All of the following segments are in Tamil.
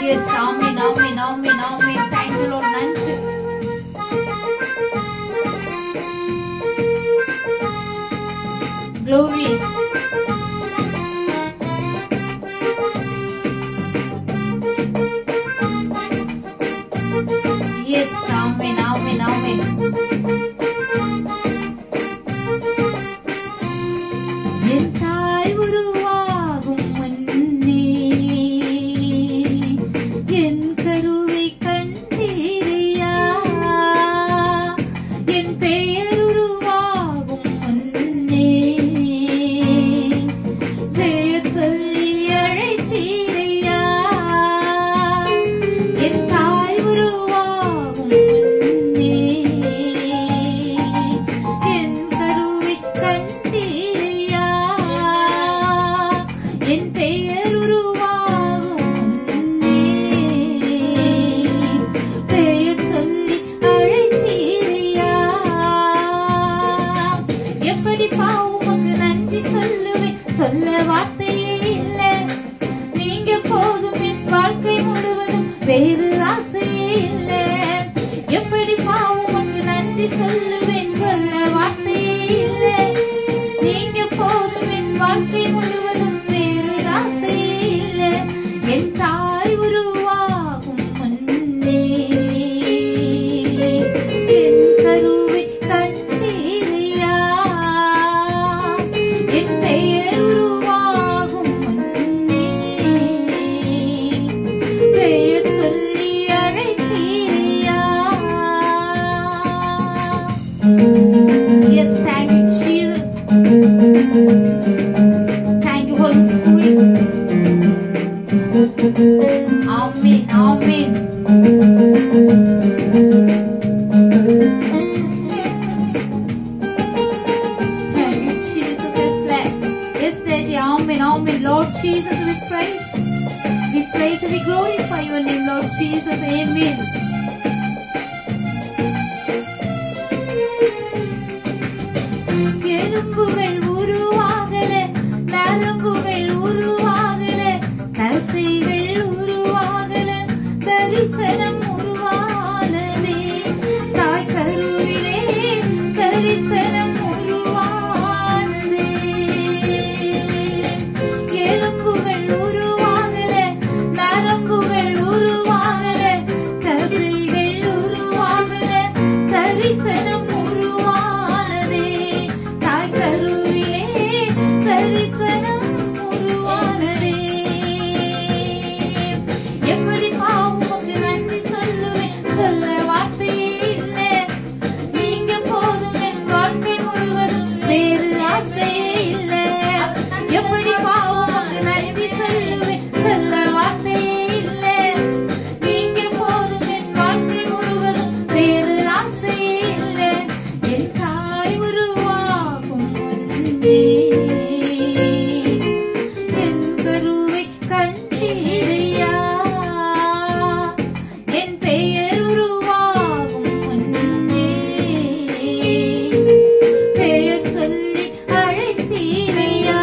S amen amen amen amen thank you lord நன்றி Glory. Yes, amen, amen, amen. என் தாய் உருவாகும் முன்னே என் கருவை கண்டீரையா என் பெயர் உருவாகும் முன்னே பெயர் சொல்லி அழைத்தீரையா என் தாய் உருவாகும் முன்னே என் கருவை கண்டீரையா என் பெயர் உருவாகும் முன்னே பெயர் சொல்லி அழைத்தீரையா எப்படி உமக்கு நன்றி சொல்லுவேன் சொல்ல வார்த்தையே இல்லை நீங்க போதும் என் வாழ்க்கை முழுவதும் வேறு ஆசையே இல்லை எப்படி உமக்கு நன்றி சொல்லுவேன் சொல்ல வார்த்தையே இல்லை நீங்க போதும் என் வாழ்க்கை முழுவதும் வேறு ஆசையே இல்லை என் தாய் உருவாகும் முன்னே என் கருவை கண்டீரையா என் பெயர் உருவாகும் முன்னே பெயர் சொல்லி அழைத்தீரையா Yes, thank you, Jesus. Thank you, Holy Spirit. Amen, amen. Thank you, Jesus. Yes, Lord. Yes, Daddy. Amen, amen. Lord Jesus, we praise. We praise and we glorify your name, Lord Jesus. Amen. எலும்புகள் உருவாகல நரம்புகள் உருவாகல தசைகள் உருவாகல தரிசனம் உருவானதே தாய் கருவிலே தரிசனம் உருவானதே எலும்புகள் உருவாகல நரம்புகள் உருவாகல தசைகள் உருவாகல தரிசனம் உருவானதே தாய் கருவிலே தரிசனம் உருவானதே எப்படி பாவுமக்கு நன்றி சொல்லுவேன் சொல்ல வார்த்தையே இல்லை நீங்க போதும் என் வாழ்க்கை முழுவதும் வேறு ஆசையே இல்லை எப்படி பாவுமக்கு நன்றி சொல்லுவேன் சொல்ல வார்த்தையே இல்லை நீங்க போதும் என் வாழ்க்கை முழுவதும் வேறு ஆசையே இல்லை என் தாய் உருவாகும் முன்னே என் கருவை கண்டீரையா என் பெயர் உருவாகும் முன்னே பெயர் சொல்லி அழைத்தீரையா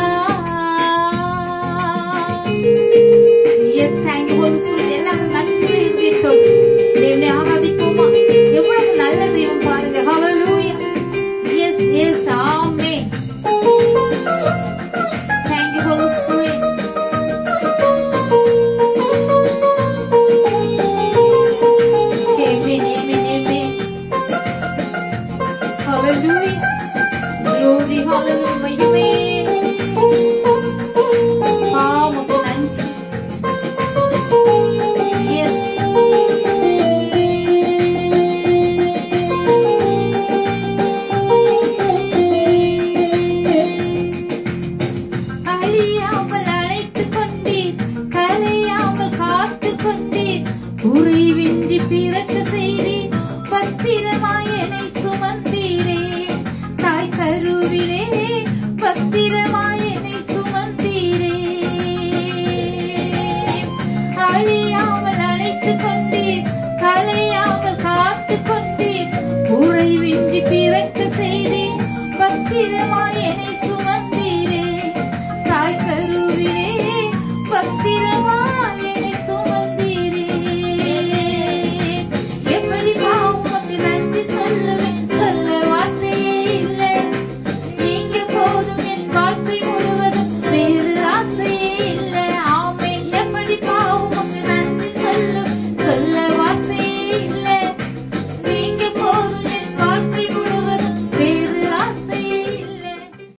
எஸ் தேங்க்யூ ஹோலி ஸ்பிரிட் எல்லாரும் நன்றி இருக்கட்டும் தேவனை ஆராதிப்போமா எவ்வளவு நல்ல தெய்வம் பாருங்க ஹalleluya yes yes amen thank you holy spirit Amen, amen, amen. Hallelujah. Glory, hallelujah. மகிமை. ஆமக்கு நன்றி. Yes. அழியா